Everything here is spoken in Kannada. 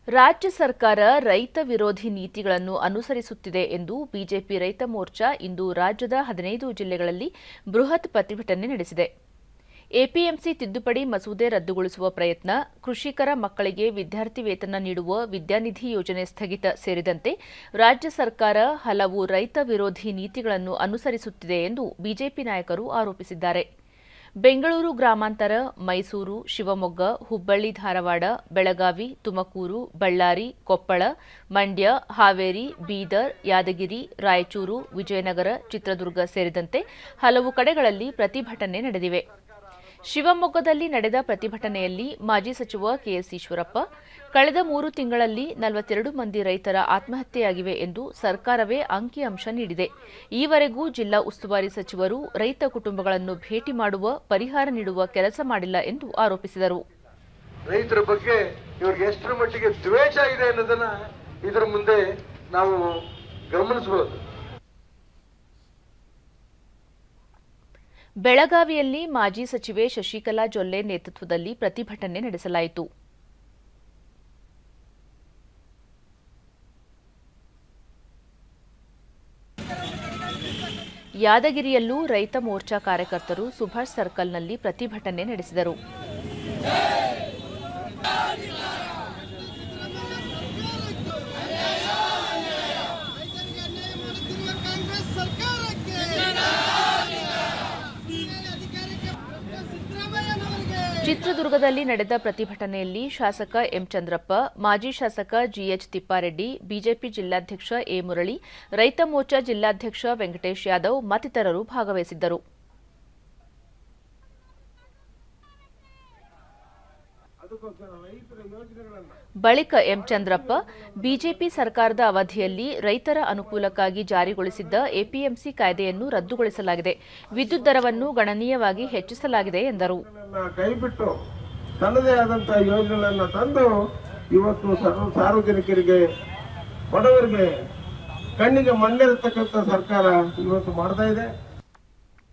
ರಾಜ್ಯ ಸರ್ಕಾರ ರೈತ ವಿರೋಧಿ ನೀತಿಗಳನ್ನು ಅನುಸರಿಸುತ್ತಿದೆ ಎಂದು ಬಿಜೆಪಿ ರೈತ ಮೋರ್ಚಾ ಇಂದು ರಾಜ್ಯದ ಹದಿನೈದು ಜಿಲ್ಲೆಗಳಲ್ಲಿ ಬೃಹತ್ ಪ್ರತಿಭಟನೆ ನಡೆಸಿದೆ ಎಪಿಎಂಸಿ ತಿದ್ದುಪಡಿ ಮಸೂದೆ ರದ್ದುಗೊಳಿಸುವ ಪ್ರಯತ್ನ ಕೃಷಿಕರ ಮಕ್ಕಳಿಗೆ ವಿದ್ಯಾರ್ಥಿ ವೇತನ ನೀಡುವ ವಿದ್ಯಾನಿಧಿ ಯೋಜನೆ ಸ್ಥಗಿತ ಸೇರಿದಂತೆ ರಾಜ್ಯ ಸರ್ಕಾರ ಹಲವು ರೈತ ವಿರೋಧಿ ನೀತಿಗಳನ್ನು ಅನುಸರಿಸುತ್ತಿದೆ ಎಂದು ಬಿಜೆಪಿ ನಾಯಕರು ಆರೋಪಿಸಿದ್ದಾರೆ ಬೆಂಗಳೂರು ಗ್ರಾಮಾಂತರ ಮೈಸೂರು ಶಿವಮೊಗ್ಗ ಹುಬ್ಬಳ್ಳಿ ಧಾರವಾಡ ಬೆಳಗಾವಿ ತುಮಕೂರು ಬಳ್ಳಾರಿ ಕೊಪ್ಪಳ ಮಂಡ್ಯ ಹಾವೇರಿ ಬೀದರ್ ಯಾದಗಿರಿ ರಾಯಚೂರು ವಿಜಯನಗರ ಚಿತ್ರದುರ್ಗ ಸೇರಿದಂತೆ ಹಲವು ಕಡೆಗಳಲ್ಲಿ ಪ್ರತಿಭಟನೆ ನಡೆದಿವೆ ಶಿವಮೊಗ್ಗದಲ್ಲಿ ನಡೆದ ಪ್ರತಿಭಟನೆಯಲ್ಲಿ ಮಾಜಿ ಸಚಿವ ಕೆಎಸ್ ಈಶ್ವರಪ್ಪ ಕಳೆದ ಮೂರು ತಿಂಗಳಲ್ಲಿ ನಲವತ್ತೆರಡು ಮಂದಿ ರೈತರ ಆತ್ಮಹತ್ಯೆಯಾಗಿವೆ ಎಂದು ಸರ್ಕಾರವೇ ಅಂಕಿಅಂಶ ನೀಡಿದೆ ಈವರೆಗೂ ಜಿಲ್ಲಾ ಉಸ್ತುವಾರಿ ಸಚಿವರು ರೈತ ಕುಟುಂಬಗಳನ್ನು ಭೇಟಿ ಮಾಡುವ ಪರಿಹಾರ ನೀಡುವ ಕೆಲಸ ಮಾಡಿಲ್ಲ ಎಂದು ಆರೋಪಿಸಿದರು ರೈತರ ಬಗ್ಗೆ ಇವ್ರಿಗೆ ಎಷ್ಟರ ಮಟ್ಟಿಗೆ ದ್ವೇಷ ಇದೆ ಅನ್ನೋದನ್ನ ಇದರ ಮುಂದೆ ನಾವು ಗಮನಿಸಬಹುದು ಬೆಳಗಾವಿಯಲ್ಲಿ ಮಾಜಿ ಸಚಿವೆ ಶಶಿಕಲಾ ಜೊಲ್ಲೆ ನೇತೃತ್ವದಲ್ಲಿ ಪ್ರತಿಭಟನೆ ನಡೆಸಲಾಯಿತು ಯಾದಗಿರಿಯಲ್ಲೂ ರೈತ ಮೋರ್ಚಾ ಕಾರ್ಯಕರ್ತರು ಸುಭಾಷ್ ಸರ್ಕಲ್ನಲ್ಲಿ ಪ್ರತಿಭಟನೆ ನಡೆಸಿದರು ರೈತರಿಗೆ ಅನ್ಯಾಯ ಮಾಡುತ್ತಿರುವ ಕಾಂಗ್ರೆಸ್ ಸರ್ಕಾರಕ್ಕೆ ಅಧಿಕಾರಕ್ಕೆ ಸಿದ್ದರಾಮಯ್ಯನವರಿಗೆ ಚಿತ್ರದುರ್ಗದಲ್ಲಿ ನಡೆದ ಪ್ರತಿಭಟನೆಯಲ್ಲಿ ಶಾಸಕ ಎಂ ಚಂದ್ರಪ್ಪ ಮಾಜಿ ಶಾಸಕ ಜಿಎಚ್ ತಿಪ್ಪಾರೆಡ್ಡಿ ಬಿಜೆಪಿ ಜಿಲ್ಲಾಧ್ಯಕ್ಷ ಎ ಮುರಳಿ ರೈತ ಮೋರ್ಚಾ ಜಿಲ್ಲಾಧ್ಯಕ್ಷ ವೆಂಕಟೇಶ್ ಯಾದವ್ ಮತ್ತಿತರರು ಭಾಗವಹಿಸಿದ್ದರು ಬಳಿಕ ಎಂ ಚಂದ್ರಪ್ಪ ಬಿಜೆಪಿ ಸರ್ಕಾರದ ಅವಧಿಯಲ್ಲಿ ರೈತರ ಅನುಕೂಲಕ್ಕಾಗಿ ಜಾರಿಗೊಳಿಸಿದ್ದ ಎಪಿಎಂಸಿ ಕಾಯ್ದೆಯನ್ನು ರದ್ದುಗೊಳಿಸಲಾಗಿದೆ ವಿದ್ಯುತ್ ದರವನ್ನು ಗಣನೀಯವಾಗಿ ಹೆಚ್ಚಿಸಲಾಗಿದೆ ಎಂದರು ಯೋಜನೆಗಳನ್ನ ಕೈಬಿಟ್ಟು ತನ್ನದೇ ಆದಂತಹ ಯೋಜನೆಗಳನ್ನ ತಂದು ಇವತ್ತು ಸರ್ವ ಸಾರ್ವಜನಿಕರಿಗೆ ಬಡವರಿಗೆ ಕಣ್ಣಿಗೆ ಮಣ್ಣೆರತಕ್ಕಂಥ ಸರ್ಕಾರ ಇವತ್ತು ಮಾಡ್ತಾ ಇದೆ